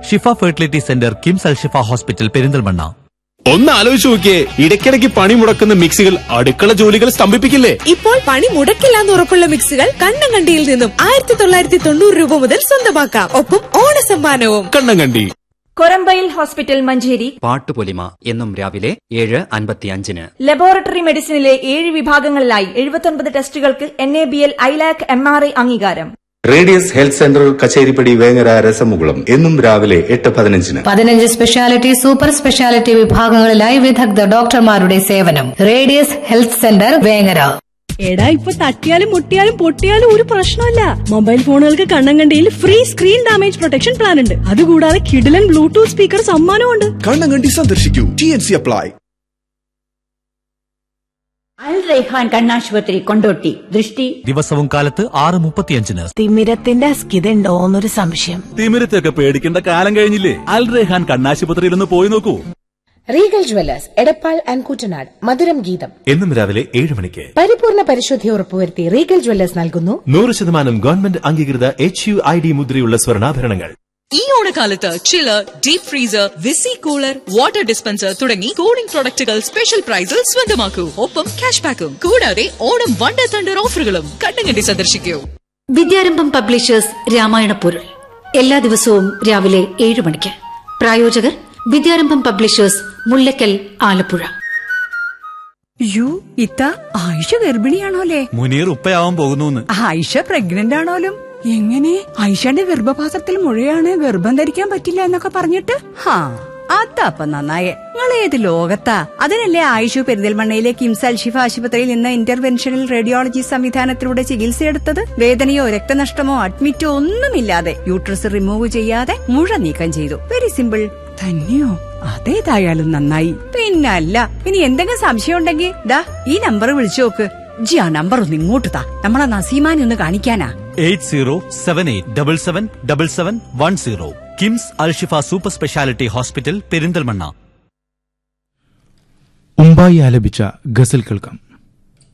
ഷിഫ fertility centre KIMS Al Shifa hospital Perinthalmanna ഒന്ന് ആലോചിച്ച് നോക്കിയേ ഇടയ്ക്കിടയ്ക്ക് പണി മുടക്കുന്ന മിക്സികൾ അടുക്കള ജോലികൾ സ്തംഭിപ്പിക്കില്ലേ ഇപ്പോൾ പണി മുടക്കില്ലാന്ന് ഉറപ്പുള്ള മിക്സികൾ കണ്ണങ്കണ്ടിയിൽ നിന്നും ആയിരത്തി തൊള്ളായിരത്തി തൊണ്ണൂറ് രൂപ മുതൽ സ്വന്തമാക്കാം ഒപ്പം ഓണസമ്മാനവും കണ്ണം കണ്ടി കൊരമ്പയിൽ ഹോസ്പിറ്റൽ മഞ്ചേരി പാട്ടുപൊലിമ എന്നും രാവിലെ ഏഴ് അൻപത്തിയഞ്ചിന് ലബോറട്ടറി മെഡിസിനിലെ ഏഴ് വിഭാഗങ്ങളിലായി എഴുപത്തൊൻപത് ടെസ്റ്റുകൾക്ക് N A B L ILAC M R I അംഗീകാരം radius health centre Kacheripadi Vengara Rasamukulam എന്നും രാവിലെ എട്ട് പതിനഞ്ചിന് പതിനഞ്ച് സ്പെഷ്യാലിറ്റി സൂപ്പർ സ്പെഷ്യാലിറ്റി വിഭാഗങ്ങളിലായി വിദഗ്ധ ഡോക്ടർമാരുടെ സേവനം റേഡിയസ് ഹെൽത്ത് സെന്റർ വേങ്ങര എടാ ഇപ്പൊ തട്ടിയാലും മുട്ടിയാലും പൊട്ടിയാലും ഒരു പ്രശ്നമല്ല മൊബൈൽ ഫോണുകൾക്ക് കണ്ണങ്കണ്ടിയിൽ free screen damage protection plan ഉണ്ട് അതുകൂടാതെ കിഡിലൻ ബ്ലൂടൂത്ത് സ്പീക്കർ സമ്മാനമുണ്ട് കണ്ണങ്കണ്ടി സന്ദർശിക്കൂ T N C apply Al Raihan കണ്ണാശുപത്രി കൊണ്ടോട്ടി ദൃഷ്ടി ദിവസവും കാലത്ത് ആറ് മുപ്പത്തിയഞ്ചിന് തിമിരത്തിന്റെ അസ്കിതണ്ടോന്നൊരു സംശയം തിമിരത്തൊക്കെ പേടിക്കേണ്ട കാലം കഴിഞ്ഞില്ലേ അൽ റെഹാൻ കണ്ണാശുപത്രിയിൽ ഒന്ന് പോയി നോക്കൂ റീഗൽ ജ്വല്ലേഴ്സ് എടപ്പാൾ ആൻഡ് കൂറ്റനാട് മധുരം ഗീതം എന്നും രാവിലെ ഏഴ് മണിക്ക് പരിപൂർണ പരിശുദ്ധി ഉറപ്പുവരുത്തി റീഗൽ ജ്വല്ലേഴ്സ് നൽകുന്നു നൂറ് ശതമാനം ഗവൺമെന്റ് അംഗീകൃത എച്ച് യു ഐ ഡി മുദ്രയുള്ള സ്വർണ്ണാഭരണങ്ങൾ ഈ ഓണക്കാലത്ത് chiller deep freezer visi cooler water dispenser തുടങ്ങി കൂളിംഗ് പ്രൊഡക്റ്റുകൾ സ്പെഷ്യൽ പ്രൈസിൽ സ്വന്തമാക്കൂ ഒപ്പം ക്യാഷ് ബാക്കും കൂടാതെ ഓണം വണ്ടർ തണ്ടർ ഓഫറുകളും കണ്ണങ്കണ്ടി സന്ദർശിക്കൂ വിദ്യാരംഭം പബ്ലിഷേഴ്സ് രാമായണ പൊരുൾ എല്ലാ ദിവസവും രാവിലെ ഏഴ് മണിക്ക് പ്രായോജകർ വിദ്യാരംഭം പബ്ലിഷേഴ്സ് മുല്ലക്കൽ ആലപ്പുഴ യു ഇത്ത ആയിഷ ഗർഭിണിയാണോലേ മുനീർ ഉപ്പയാവാൻ പോകുന്നു ആയിഷ പ്രഗ്നന്റ് ആണോലും എങ്ങനെ ആയിഷയുടെ ഗർഭപാത്രത്തിൽ മുഴയാണ് ഗർഭം ധരിക്കാൻ പറ്റില്ല എന്നൊക്കെ പറഞ്ഞിട്ട് ഹാ അതപ്പ നന്നായേ നിങ്ങൾ ഏത് ലോകത്താ അതിനല്ലേ ആയിഷു പെരിന്തൽമണ്ണയിലെ കിംസ് അൽഷിഫ ആശുപത്രിയിൽ നിന്ന് ഇന്റർവെൻഷണൽ റേഡിയോളജി സംവിധാനത്തിലൂടെ ചികിത്സയെടുത്തത് വേദനയോ രക്തനഷ്ടമോ അഡ്മിറ്റോ ഒന്നുമില്ലാതെ യൂട്രസ് റിമൂവ് ചെയ്യാതെ മുഴ നീക്കം ചെയ്തു വെരി സിമ്പിൾ തന്നെയോ അതേതായാലും നന്നായി പിന്നല്ല ഇനി എന്തെങ്കിലും സംശയം ഉണ്ടെങ്കിൽ ദാ ഈ നമ്പർ വിളിച്ചു നോക്ക് ജി ആ നമ്പർ ഒന്ന് ഇങ്ങോട്ട് താ നമ്മളെ നസീമാനെ ഒന്ന് കാണിക്കാനാ eight zero seven eight double seven double seven one zero KIMS Al Shifa super speciality hospital Perinthalmanna Umbayi ആലപിച്ച ഗസൽ കേൾക്കാം